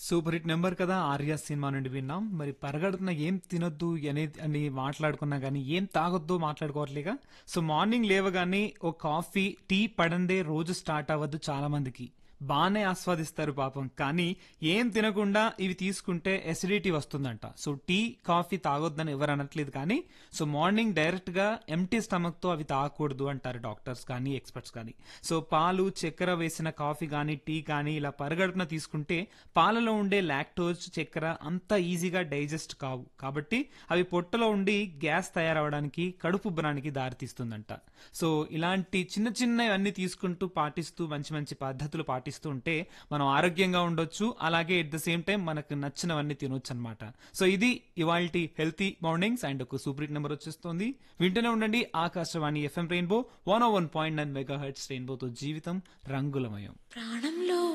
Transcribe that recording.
super hit number కదా Arya cinema నుండి విన్నాం మరి పరగడుపున ఏం తినొద్దు అనేది అని మాట్లాడుకున్నా కానీ ఏం తాగొద్దు మాట్లాడుకోవట్లేగా సో మార్నింగ్ లేవగానే ఓ కాఫీ టీ పడందే రోజు స్టార్ట్ అవ్వద్దు చాలా మందికి బాగానే ఆస్వాదిస్తారు పాపం కానీ ఏం తినకుండా ఇవి తీసుకుంటే ఎసిడిటీ వస్తుందంట సో టీ కాఫీ తాగొద్దని ఎవరు అనట్లేదు కానీ సో మార్నింగ్ డైరెక్ట్ గా ఎంటీ స్టమక్ తో అవి తాగకూడదు అంటారు డాక్టర్స్ కానీ ఎక్స్పర్ట్స్ కానీ సో పాలు చక్కెర వేసిన కాఫీ కానీ టీ కానీ ఇలా పరగడుపున తీసుకుంటే పాలలో ఉండే లాక్టోజ్ చక్కెర అంత ఈజీగా డైజెస్ట్ కావు కాబట్టి అవి పొట్టలో ఉండి గ్యాస్ తయారవడానికి కడుపు ఉబ్బరానికి దారితీస్తుందంట సో ఇలాంటి చిన్న చిన్నవన్నీ తీసుకుంటూ పాటిస్తూ మంచి మంచి పద్ధతులు పాటిస్తూ ఉంటే మనం ఆరోగ్యంగా ఉండొచ్చు అలాగే ఎట్ ద సేమ్ టైం మనకు నచ్చినవన్నీ తినొచ్చు అనమాట సో ఇది ఇవాల్టి హెల్తీ మార్నింగ్స్ అండ్ ఒక సూపర్ నెంబర్ వచ్చేస్తుంది వింటూనే ఉండండి Akashvani F M rainbow one one point nine mega hertz రెయిన్బోతో జీవితం రంగులమయం ప్రాణంలో